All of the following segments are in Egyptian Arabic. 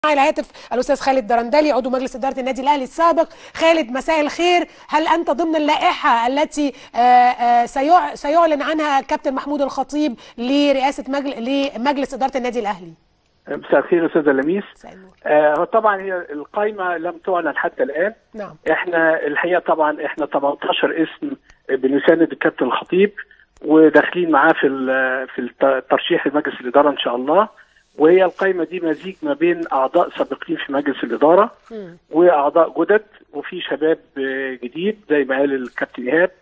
معي الهاتف الاستاذ خالد درندلي عضو مجلس اداره النادي الاهلي السابق خالد مساء الخير هل انت ضمن اللائحه التي آه، آه، سيع- سيعلن عنها كابتن محمود الخطيب لرئاسه مجل... لمجلس اداره النادي الاهلي مساء الخير استاذ لميس مساء النور. آه هو طبعا هي القائمه لم تعلن حتى الان نعم احنا الحقيقه طبعا احنا 18 اسم بنساند الكابتن الخطيب وداخلين معاه في ال- في الت- الترشيح لمجلس الاداره ان شاء الله وهي القائمه دي مزيج ما بين اعضاء سابقين في مجلس الاداره مم. واعضاء جدد وفي شباب آه، جديد زي ما قال الكابتن ايهاب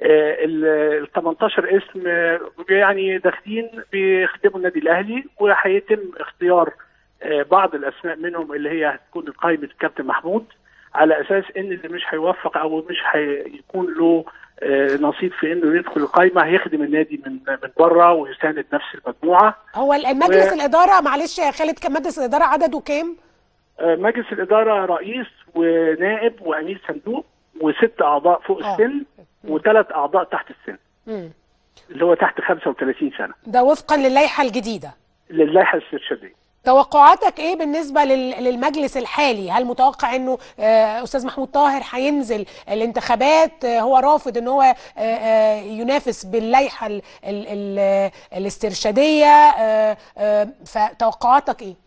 ال 18 اسم آه، يعني داخلين بيخدموا النادي الاهلي وهيتم اختيار آه، بعض الاسماء منهم اللي هي هتكون قائمه الكابتن محمود على اساس ان اللي مش هيوفق او مش هيكون له آه، نصيب في انه يدخل القائمه هيخدم النادي من من بره ويساند نفس المجموعه هو المجلس و- الاداره معلش يا خالد كان مجلس الاداره عدده كام آه، مجلس الاداره رئيس ونائب وامين صندوق وست اعضاء فوق آه. السن وثلاث اعضاء تحت السن مم. اللي هو تحت 35 سنه ده وفقا للائحه الجديده للائحه الاسترشاديه توقعاتك ايه بالنسبه لل- للمجلس الحالي هل متوقع انه آه، استاذ محمود طاهر هينزل الانتخابات آه، هو رافض ان هو آه، آه، ينافس باللائحه ال- ال- ال- الاسترشاديه آه، آه، فتوقعاتك ايه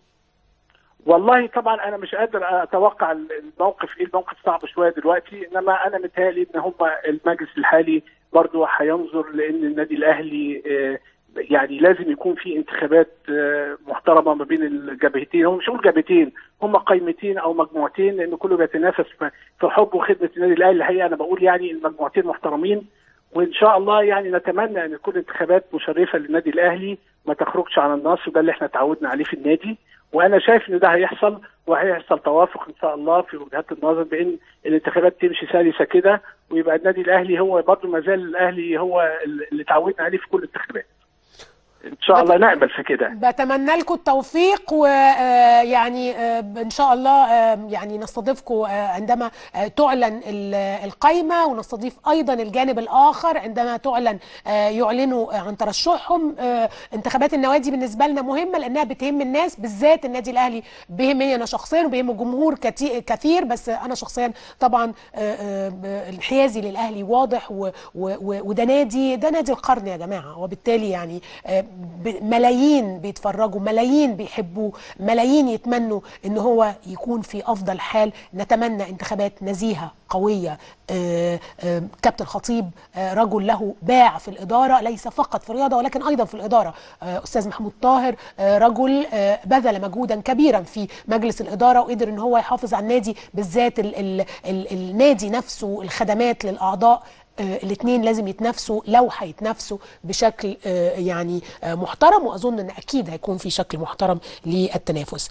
والله طبعا انا مش قادر اتوقع الموقف ايه الموقف صعب شويه دلوقتي انما انا متهيألي ان هم المجلس الحالي برضه هينظر لان النادي الاهلي آه، يعني لازم يكون في انتخابات آه، محترمه ما بين الجبهتين هم مش هقول جبهتين هم قائمتين او مجموعتين لان كله بيتنافس في- في حب وخدمه النادي الاهلي الحقيقه انا بقول يعني المجموعتين محترمين وان شاء الله يعني نتمنى ان تكون انتخابات مشرفه للنادي الاهلي ما تخرجش عن النص وده اللي احنا تعودنا عليه في النادي وانا شايف ان ده هيحصل وهيحصل توافق ان شاء الله في وجهات النظر بان الانتخابات تمشي سلسه كده ويبقى النادي الاهلي هو برضه ما زال الاهلي هو اللي تعودنا عليه في كل الانتخابات. ان شاء الله نامل في كده. بتمنى لكم التوفيق ويعني ان شاء الله آه، يعني نستضيفكم آه، عندما آه، تعلن ال- القائمه ونستضيف ايضا الجانب الاخر عندما تعلن آه، يعلنوا عن ترشحهم آه، انتخابات النوادي بالنسبه لنا مهمه لانها بتهم الناس بالذات النادي الاهلي بيهمني انا شخصيا وبيهم جمهور كتي- كثير بس انا شخصيا طبعا آه، آه، انحيازي للاهلي واضح و- و- و- وده نادي ده نادي القرن يا جماعه وبالتالي يعني آه، ب- ملايين بيتفرجوا ملايين بيحبوه ملايين يتمنوا ان هو يكون في افضل حال نتمنى انتخابات نزيهه قويه آه، آه، كابتن خطيب آه، رجل له باع في الاداره ليس فقط في الرياضه ولكن ايضا في الاداره آه، استاذ محمود طاهر آه، رجل آه، بذل مجهودا كبيرا في مجلس الاداره وقدر ان هو يحافظ على النادي بالذات ال ال ال النادي نفسه الخدمات للاعضاء الاثنين لازم يتنافسوا لو هيتنافسوا بشكل آه، يعني آه، محترم واظن ان اكيد هيكون في شكل محترم للتنافس